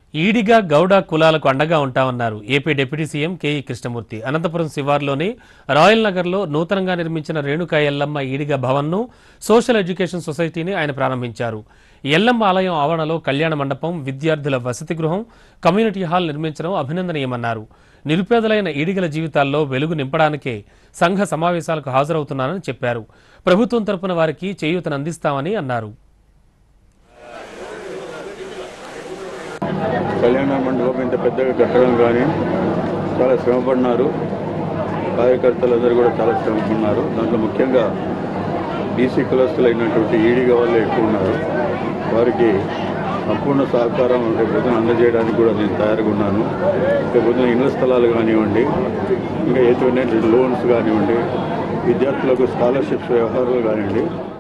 ఈడిగా గౌడ కులాలకు అండగా ఉంటామన్నారు AP deputy CM KE Krishnamurthy Anantapuram శివార్లోని రాయల్ నగర్లో నూతనంగా నిర్మించిన రేణుకా ఎల్లమ్మ ఈడిగా భవన్ను సోషల్ ఎడ్యుకేషన్ సొసైటీని ఆయన ప్రారంభించారు ఎల్లమ్మ ఆలయం ఆవరణలో కళ్యాణ మండపం విద్యార్థుల వసతి గృహం కమ్యూనిటీ హాల్ నిర్మించడం అభినందనీయమన్నారు నిరుపేదలైన ఈడిగల జీవితాల్లో వెలుగు నింపడానికే సంఘ సమావేశాలకు హాజరవుతున్నానని చెప్పారు ప్రభుత్వం తరపున వారికి చేయూతను అందిస్తామని అన్నారు కళ్యాణ మండపం ఇంత పెద్దగా కట్టడం కానీ చాలా శ్రమపడినారు కార్యకర్తలందరూ కూడా చాలా శ్రమపడినారు దాంట్లో ముఖ్యంగా బీసీ కులస్తులైనటువంటి ఈడీగా వాళ్ళు ఎక్కువ ఉన్నారు వారికి సంపూర్ణ సహకారం రేపు పొద్దున అందజేయడానికి కూడా నేను తయారుగా ఉన్నాను రేపు పొద్దున ఇళ్ల స్థలాలు కానివ్వండి ఇంకా ఎటువంటి లోన్స్ కానివ్వండి విద్యార్థులకు స్కాలర్షిప్స్ వ్యవహారాలు కానివ్వండి